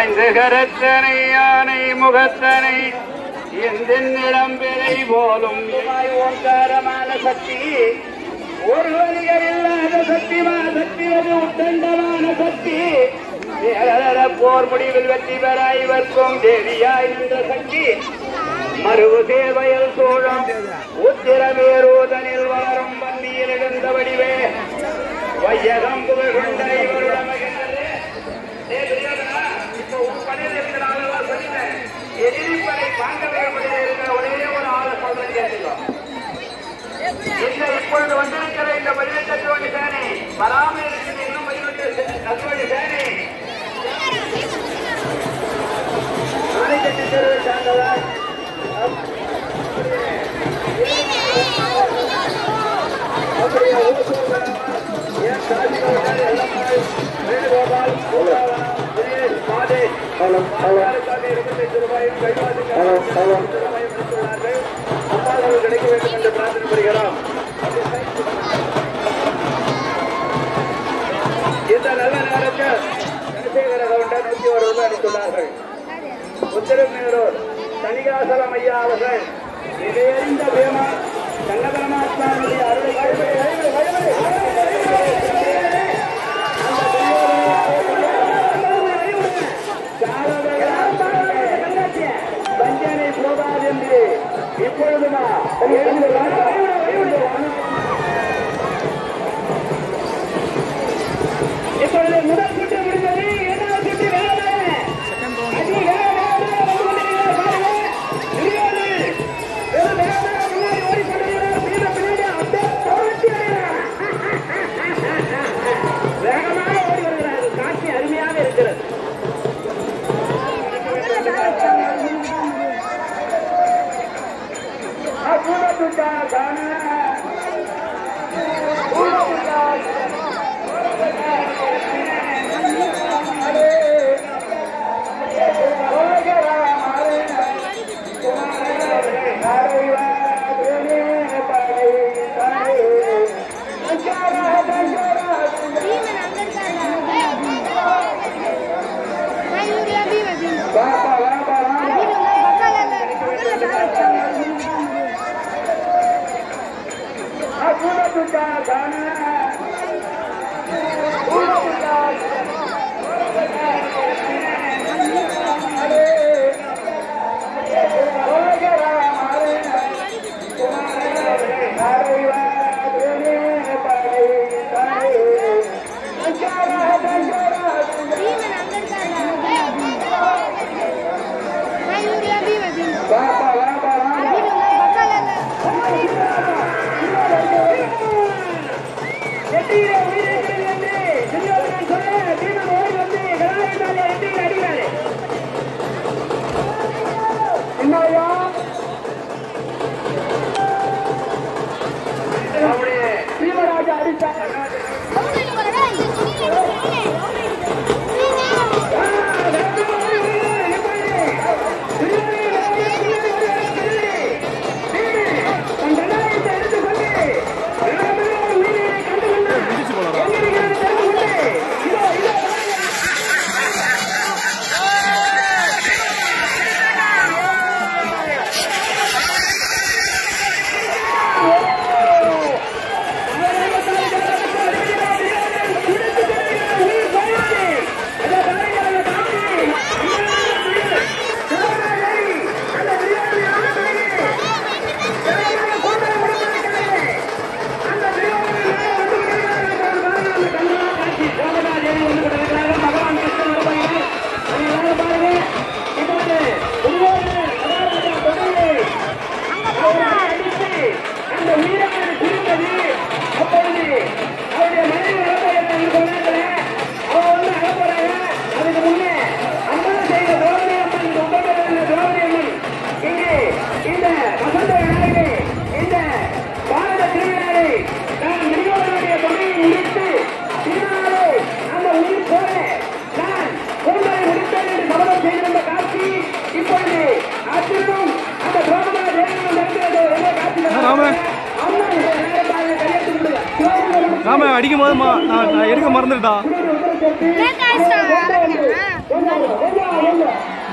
ஐந்து கரத்தனை யானை முகத்தனை எந்தென்னிடம் பிறை போலும் இவாய் ஓங்காரமான சக்தி ஒரு வழியறில்லாத சக்தி சக்தி அது உத்தண்டமான சக்தி ஏழர போர் முடிவில் வெற்றி பெற இவர்க்கும் தேவியாய் நின்ற சக்தி மருவு சேவையில் சோழம் உத்திரமேரோதனில் வளரும் வன்னியில் எழுந்த வடிவே வையகம் புகழ் கொண்ட இவருடன் மகிழ்ந்தது. ஏய் துரியோதனா, இப்போ உன் படையில இருக்கிற ஆளெல்லாம் சொல்லிட்டேன். எதிரிப்படை பாண்டவர் படையில இருக்கிற ஒரே ஒரு ஆளை சொல்றேன் கேட்டுக்கோ. இந்த இப்பொழுது வந்திருக்கிற இந்த பதினெட்டு சேனை வராமல் இருக்கிற இன்னும் பதினெட்டு தத்துவடி சேனை ஆணைக்கட்டி தெருவை சார்ந்தவர் அப்படியே ஓசூர் என் சாதிகள் எல்லம்மாள் வேணுகோபால் பூராவனம் தினேஷ் மாதே அவர்களுக்காக இருபத்தைந்து ரூபாயும் கைவாசி ரூபாயும் கொடுத்துள்ளார்கள் அம்மாள் கிடைக்க வேண்டும் என்று பிரார்த்தனை புரிகிறோம் இந்த நல்ல நேரத்தில் தனசேகர கவுண்டர் நூற்றி ஒரு ரூபாய் அளித்துள்ளார்கள் உத்தரமேரூர் தனிகாசலம் ஐயா அவர்கள் இதையறிந்த பேமா கண்ணபரமாத்மாவுடைய அருளை வழிபடி, வழிபடி, வழிபடி, வஞ்சனை போகாது என்று இப்பொழுதுமா எழுந்து வாங்க, எழுந்து வாங்க. இப்பொழுது முதல் சுற்று முடிந்தது இரண்டாவது சுற்று வேலை அடி வேலை, வேலை, வேலை, வந்து கொண்டிருக்கிறார் பாருங்க. துரியோதனன் வெறும் வேலை, வேலை, முன்னாடி ஓடிக்கொண்டிருக்கிறார். பின்ன பின்னாடி அப்படியே துரத்தி அடிக்கிறார். வேகமாக ஓடி வருகிறார் இது காட்சி அருமையாக இருக்கிறது அற்புதத்துக்கா காண பீமன் அங்க இருக்காங்க நான் யூரியா பீமன் பீமன் பீமன் பக்கால பீமன் அங்க இருக்காங்க நான் யூரியா பீமன் பீமன் பீமன் பக்கால பீமராஜா அடித்தார் அந்த உயிரானது திரும்பது அப்பொழுது அவருடைய மனைவி இழப்பை சொன்னாங்களே அவ வந்து அழப்பறாங்க அதுக்கு முன்னே அம்மன் செய்த திரௌபதி அம்மன் இந்த உபகரண திரௌபதி அம்மன் இங்கே இந்த வசந்த விநாயகை இந்த பாரத திருவிழாவை நான் நிறுவனுடைய தொகையை முடித்து திருநாளை அந்த உயிர் போல நான் கூந்தலை முடித்தேன் என்று சபதம் செய்திருந்த காட்சி இப்பொழுது அத்துடன் அந்த திரௌபதி தேவனம் நடக்கிறது என்ன காட்சி ஆமா. அம்மன் நேரமாக கையெழுத்து விடுங்க நாம அடிக்கும் போது மா- நான் நான் எடுக்க மறந்துட்டா லேட் ஆயிடுச்சா கொஞ்சம் கொஞ்சம் கொஞ்சம்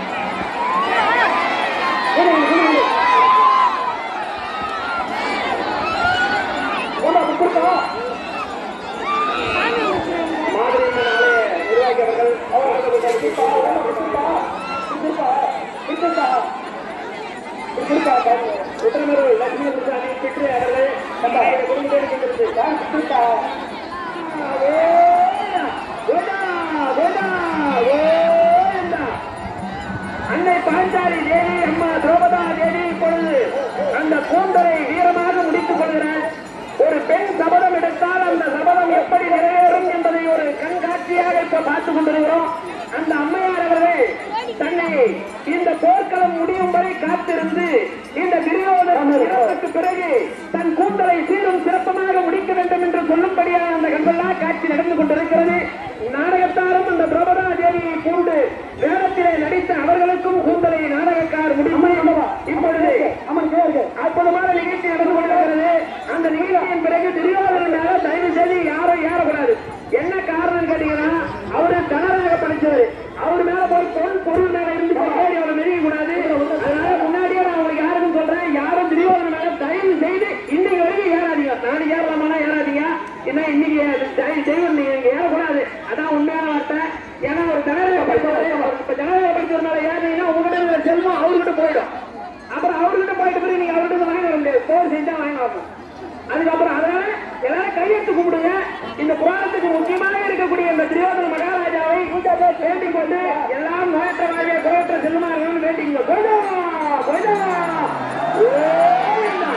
அன்னை பாஞ்சாலி தேவி அம்மா திரௌபதா தேவி இப்பொழுது அந்த கூந்தலை வீரமாக முடித்துக் கொள்கிறார் ஒரு பெண் சபதம் எடுத்தால் அந்த சபதம் எப்படி நிறைவேறும் என்பதை ஒரு கண்காட்சியாக இப்ப பார்த்துக் கொண்டிருக்கிறோம் அந்த அம்மையார் அவர்கள் தன்னை இந்த போர்க்களம் முடியும் வரை காத்திருந்து இந்த துரியோதனத்துக்கு பிறகு தன் கூந்தலை சீரும் சிறப்பமாக முடிக்க வேண்டும் என்று சொல்லும்படியாக அந்த கண்கொள்ளா காட்சி நடந்து கொண்டிருக்கிறது நாடகத்தாரும் அந்த திரௌபதா தேவியை பூண்டு வேடத்திலே நடித்த அவர்களுக்கும் கூந்தலை நாடகக்கார் முடிவு இப்பொழுது அற்புதமான நிகழ்ச்சி நடந்து கொண்டிருக்கிறது அந்த நிகழ்ச்சியின் பிறகு துரியோதனால தயவு செய்து யாரும் ஏறக்கூடாது என்ன காரணம் கேட்டீங்கன்னா அவரு கனராக படிச்சவர் அவர் மேல போய் பொருள் பொருள் மேல இருந்து போய் அவரை மெரிய கூடாது அதனால முன்னாடியே நான் உங்களுக்கு யாருக்கும் சொல்றேன் யாரும் துரியோதன மேல தயவு செய்து இன்னைக்கு வரைக்கும் ஏறாதீங்க நாளைக்கு ஏறலாமானா ஏறாதீங்க என்ன இன்னைக்கு தயவு செய்வது நீங்க இங்க ஏறக்கூடாது அதான் உண்மையான வார்த்தை ஏன்னா ஒரு ஜனநாயக படிச்சவர் இப்ப ஜனநாயக படிச்சவர்னால ஏறினீங்கன்னா உங்ககிட்ட இருக்கிற செல்வம் அவர்கிட்ட போயிடும் அப்புறம் அவர்கிட்ட போயிட்டு பிறகு நீங்க அவர்கிட்ட வாங்க வர முடியாது போர் செஞ்சா வாங்க வரணும் அதுக்கப்புறம் அதனால எல்லாரும் கையெழுத்து கும்பிடுங்க இந்த புராணத்துக்கு முக்கியமாக இருக்கக்கூடிய இந்த திரியோதன மகாராஜாவை வேண்டிக் கொண்டு எல்லாம் நோயற்ற வாழ்விய குறையற்ற செல்லுமா இருக்கணும்னு வேண்டிங்க போய்டா போய்டா ஓய்டா.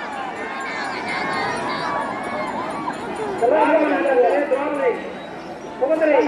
துரோணரை, சுமந்திரை,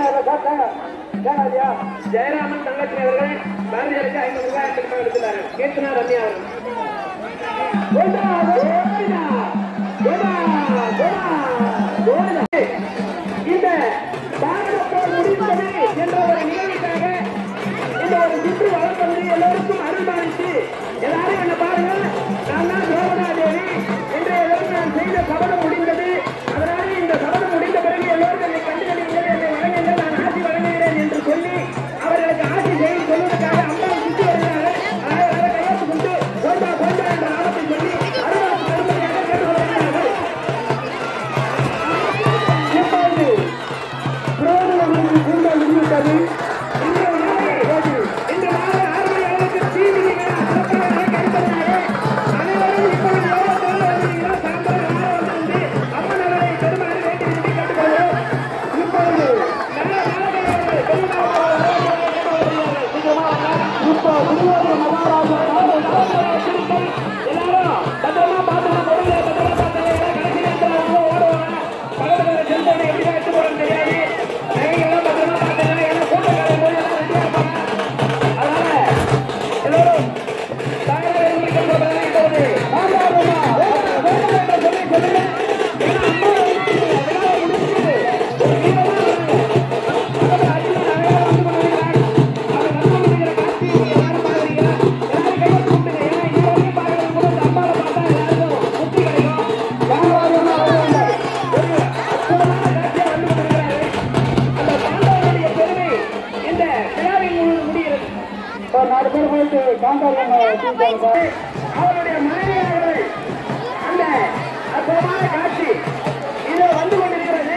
ஜெயராமன் தங்கச்சி அவர்கள் பாரதியாருக்கு ஐநூறு ரூபாய் எடுத்துட்டு எடுத்துட்டாரு கீர்த்தனா ரம்யா அவர்கள் கோதா, கோதா, கோதா, கோதா, கோதா. இந்த பாரதப்போர் முடிந்தது என்ற ஒரு நிகழ்வுக்காக இந்த ஒரு சுற்று வளர்ப்பது எல்லோருக்கும் அருள்பாலித்து எல்லாரும் என்ன பாருங்க நான் தான் திரௌபதா தேவி இன்றைய தினம் நான் செய்த சபதம் முடிந்தது அதனால இந்த சபதம் முடிந்த பிறகு எல்லோரும் என்னை கண்டுகளிங்கள் என்னை வழங்குங்கள் நான் ஆசி வழங்குகிறேன் என்று சொல்லி அவர்களுக்கு ஆசி செய்து சொல்வதற்காக அம்மா சுற்றி வருகிறார்கள் அதனால் அதை கையெழுத்து கொண்டு கோந்தா கோந்தா என்ற நாமத்தை சொல்லி அருளாசி கருமையாக கேட்டுக்கொள்கிறார்கள் இப்பொழுது புரோகிதர்களுக்கு கூந்தல் விடுவித்தது இன்று மாலை இன்று மாலை ஆறு மணி அளவுக்கு தீவிரிகள் சிறப்பாக நடக்கிறார்கள் அனைவரும் இப்பொழுது எவ்வளவு பேர் வருகிறீர்களோ சாம்பல் எல்லாரும் வந்திருந்து அம்மன் அவரை பெருமாறு வேண்டி விட்டு கேட்டுக்கொள்கிறோம் இப்பொழுது நல்ல நாடகங்கள் இப்போ புதுவாரி மகாராஜா எல்லாரும் பத்திரமா பார்த்துட்டு பொருளை பத்திரமா பார்த்தாங்க கடைசி நேரத்தில் அவங்க ஓடுவாங்க பக்கத்துல செல்போனை எப்படி எடுத்து போறோம் தெரியாது நகைகள்லாம் பத்திரமா பார்த்துங்க ஏன்னா கூட்டக்காரன் போய் எல்லாம் ரெடியா இருப்பாங்க அதனால எல்லோரும் தயாராக இருந்திருக்க சொல்றாங்க இப்போது ஆமாமா வேண்டாம் வேண்டாம் என்று சொல்லி சொல்லுங்க ஏன்னா அம்மா வந்து விழாவை முடிச்சுட்டு ஒரு வீரமா பக்கத்துல அர்ஜுனன் அழகா வந்து கொண்டிருக்கிறார் அவர் வந்து கொண்டிருக்கிற காட்சியை நீங்க எல்லாரும் பாக்குறீங்க எல்லாரும் கையை கூப்பிடுங்க ஏன்னா இது வரைக்கும் பாக்குறது கூட இந்த அம்மாவை பார்த்தா எல்லாருக்கும் புத்தி கிடைக்கும் யாரும் அவங்க ஒரு அற்புதமான காட்சியா வந்து கொண்டிருக்கிறார்கள் அந்த பாண்டவனுடைய பெருமை இந்த விழாவின் மூலம் முடிகிறது நாலு பேர் போயிட்டு அவருடைய மனைவியாளர்கள் அந்த அற்புதமான காட்சி இது வந்து கொண்டிருக்கிறது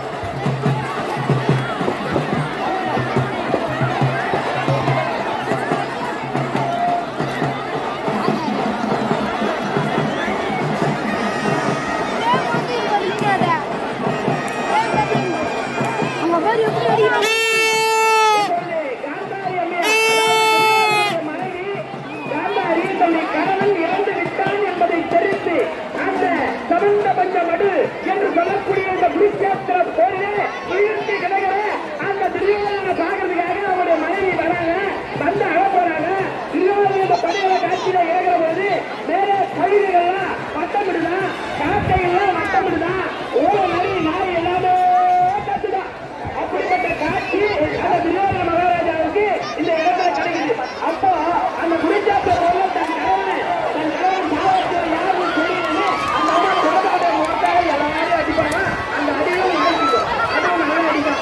அவங்க பேர் எப்படி அடிக்கிறாங்க இப்பொழுது காந்தாரி அம்மையார், அதாவது மனைவி காந்தாரி தன்னை கணவன் இறந்து விட்டான் என்பதை தெரிந்து அந்த சமந்த பஞ்ச மடு என்று சொல்லக்கூடிய இந்த குருஷேத்திர போரிலே உயிர்த்து கிடக்கிற அந்த துரியோதன சாகிறதுக்காக அவருடைய மனைவி வராங்க வந்து அழ போறாங்க துரியோதன இந்த படையில காட்சியில இறங்குற போது மேலே கழுகுகள்லாம் வட்டமிடுதான் காக்கைகள்லாம் வட்டமிடுதான் ஓட நரி நாய் எல்லாமே கத்துதான் அப்படிப்பட்ட காட்சி அந்த துரியோதன மகாராஜாவுக்கு இந்த இடத்துல கிடைக்குது அப்போ அந்த குடிச்சாத்த போல தன் கணவன் தன் கணவன் சாவத்தில் யாரும் தெரியலன்னு அந்த அம்மா குழந்தை முகத்தால எல்லாரும் அடிப்பாங்க அந்த அடியும் நிகழ்ச்சிக்கும் அதுவும் நல்லா அடிக்கிறாங்க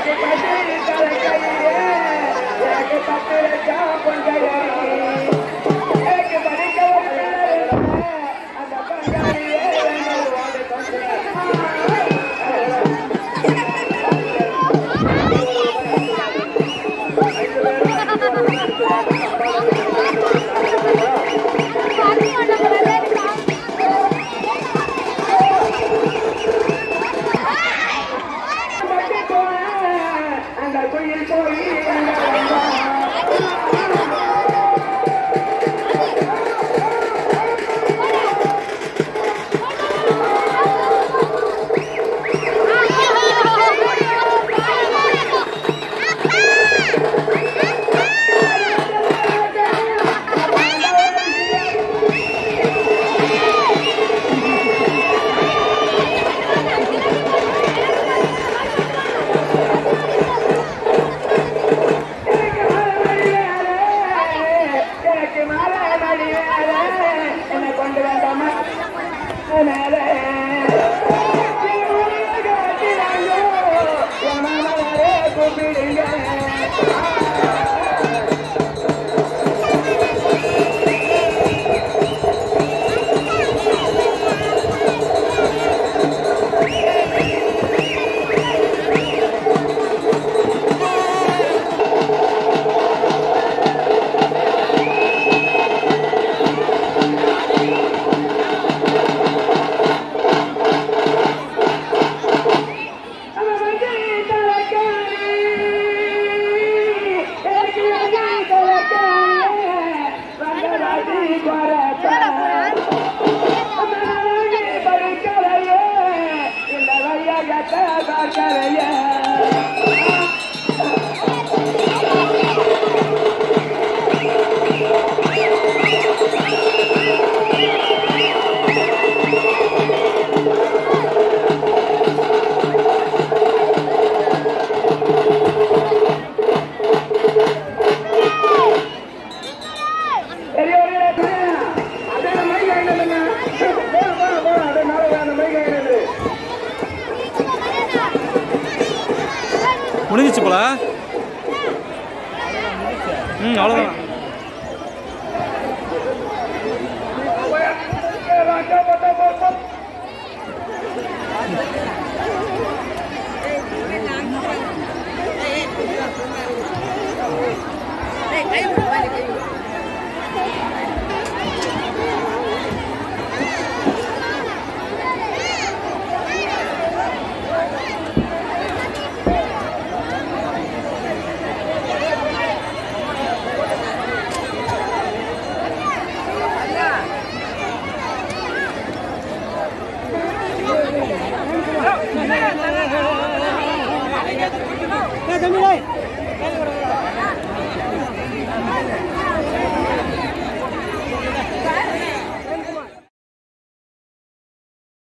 அந்த குயில் போய் எனக்கு மேல மணி வேற என்னை கொண்டு வேண்டாமா மேல கூப்பிடுங்க பெரியவர்களே அதே மைக் ஆயிடுங்க போன போன போன அதே மேலே அந்த மைக் ஆயிடுது முடிஞ்சிச்சு போல ம் அவ்வளோதான்